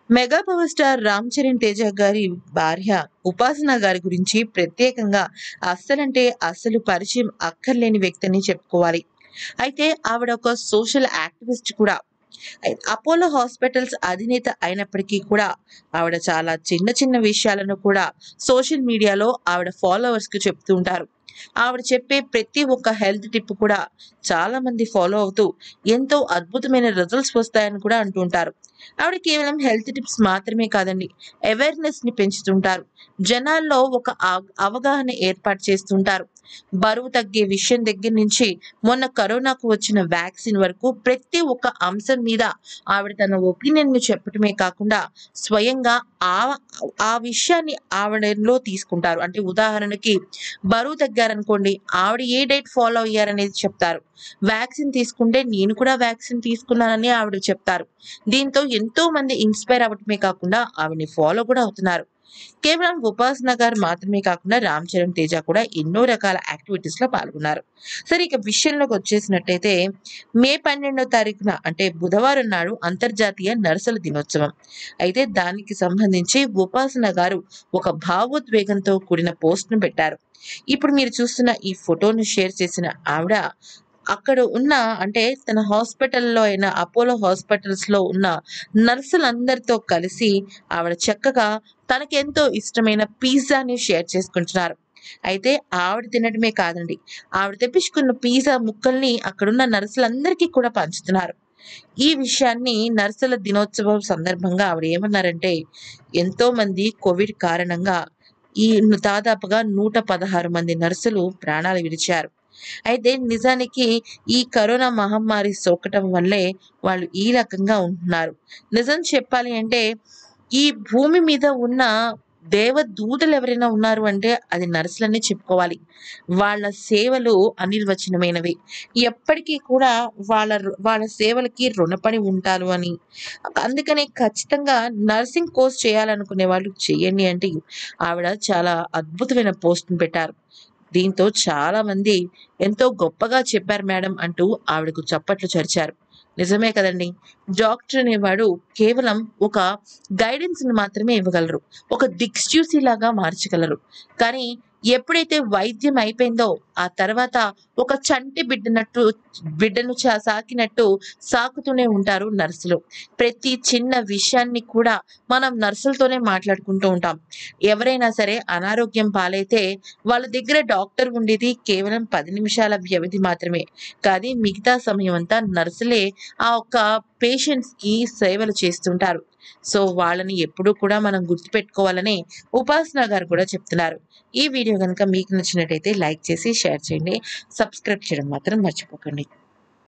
mega power star Ram Charan Teja గారి భార్య ఉపాసన గారి గురించి ప్రత్యేకంగా అస్సలంటే అస్సలు పరిచయం అక్కర్లేని వ్యక్తి అని చెప్పుకోవాలి అయితే ఆవిడ ఒక సోషల్ యాక్టివిస్ట్ కూడా అయి- అపోలో హాస్పిటల్స్ అధినేత అయినప్పటికీ కూడా ఆవిడ చాలా చిన్న చిన్న విషయాలను కూడా సోషల్ మీడియాలో ఆవిడ ఫాలోవర్స్ కి చెప్తూ ఉంటారు ఆవిడ చెప్పే ప్రతి ఒక్క హెల్త్ టిప్ కూడా చాలా మంది ఫాలో అవుతూ ఎంతో అద్భుతమైన రిజల్ట్స్ వస్తాయని కూడా అంటుంటారు ఆవిడ కేవలం హెల్త్ టిప్స్ మాత్రమే కాదండి అవేర్నెస్ ని పెంచుతుంటారు జనాల్లో ఒక అవ- అవగాహన ఏర్పాటు చేస్తుంటారు బరువు తగ్గే విషయం దగ్గర నుంచి మొన్న కరోనాకు వచ్చిన వ్యాక్సిన్ వరకు ప్రతి ఒక్క అంశం మీద ఆవిడ తన ఒపీనియన్ ని చెప్పటమే కాకుండా స్వయంగా ఆ ఆ విషయాన్ని ఆవిడలో తీసుకుంటారు అంటే ఉదాహరణకి బరువు తగ్గారనుకోండి ఆవిడ ఏ డైట్ ఫాలో అయ్యారనేది చెప్తారు వ్యాక్సిన్ తీసుకుంటే నేను కూడా వ్యాక్సిన్ తీసుకున్నానని ఆవిడ చెప్తారు దీంతో ఎంతో మంది ఇన్స్పైర్ అవ్వటమే కాకుండా ఆవిడని ఫాలో కూడా అవుతున్నారు కేవలం ఉపాసన గారు మాత్రమే కాకుండా రామ్ చరణ్ తేజ కూడా ఎన్నో రకాల యాక్టివిటీస్ లో పాల్గొన్నారు సరే ఇక విషయంలోకి వచ్చేసినట్టయితే మే పన్నెండో తారీఖున అంటే బుధవారం నాడు అంతర్జాతీయ నర్సుల దినోత్సవం అయితే దానికి సంబంధించి ఉపాసన గారు ఒక భావోద్వేగంతో కూడిన పోస్ట్ ను పెట్టారు ఇప్పుడు మీరు చూస్తున్న ఈ ఫోటోను షేర్ చేసిన ఆవిడ అక్కడ ఉన్న అంటే తన హాస్పిటల్లో అయిన అపోలో హాస్పిటల్స్ లో ఉన్న నర్సులందరితో కలిసి ఆవిడ చక్కగా తనకెంతో ఇష్టమైన పిజ్జాని షేర్ చేసుకుంటున్నారు అయితే ఆవిడ తినడమే కాదండి ఆవిడ తెప్పించుకున్న పిజ్జా ముక్కల్ని అక్కడున్న నర్సులందరికీ కూడా పంచుతున్నారు ఈ విషయాన్ని నర్సుల దినోత్సవం సందర్భంగా ఆవిడ ఏమన్నారంటే ఎంతో మంది కోవిడ్ కారణంగా ఈ దాదాపుగా నూట పదహారు మంది నర్సులు ప్రాణాలు విడిచారు అయితే నిజానికి ఈ కరోనా మహమ్మారి సోకటం వల్లే వాళ్ళు ఈ రకంగా ఉంటున్నారు నిజం చెప్పాలి అంటే ఈ భూమి మీద ఉన్న దేవదూతలు ఎవరైనా ఉన్నారు అంటే అది నర్సులనే చెప్పుకోవాలి వాళ్ళ సేవలు అనిర్వచనమైనవి ఎప్పటికీ కూడా వాళ్ళ వాళ్ళ సేవలకి రుణపడి ఉంటారు అని అందుకనే ఖచ్చితంగా నర్సింగ్ కోర్స్ చేయాలనుకునే వాళ్ళు చేయండి అంటే ఆవిడ చాలా అద్భుతమైన పోస్ట్ని పెట్టారు దీంతో చాలా మంది ఎంతో గొప్పగా చెప్పారు మేడం అంటూ ఆవిడకు చప్పట్లు చరిచారు నిజమే కదండి డాక్టర్ అనేవాడు కేవలం ఒక గైడెన్స్ ని మాత్రమే ఇవ్వగలరు ఒక దిక్సూసి లాగా మార్చగలరు కానీ ఎప్పుడైతే వైద్యం అయిపోయిందో ఆ తర్వాత ఒక చంటి బిడ్డనట్టు బిడ్డను చా- సాకినట్టు సాకుతూనే ఉంటారు నర్సులు ప్రతి చిన్న విషయాన్ని కూడా మనం నర్సులతోనే మాట్లాడుకుంటూ ఉంటాం ఎవరైనా సరే అనారోగ్యం పాలైతే వాళ్ళ దగ్గర డాక్టర్ ఉండేది కేవలం పది నిమిషాల వ్యవధి మాత్రమే కానీ మిగతా సమయం అంతా నర్సులే ఆ ఒక్క పేషెంట్స్ కి సేవలు చేస్తుంటారు సో వాళ్ళని ఎప్పుడూ కూడా మనం గుర్తుపెట్టుకోవాలని ఉపాసన గారు కూడా చెప్తున్నారు ఈ వీడియో కనుక మీకు నచ్చినట్టయితే లైక్ చేసి షేర్ చేయండి సబ్స్క్రైబ్ చేయడం మాత్రం మర్చిపోకండి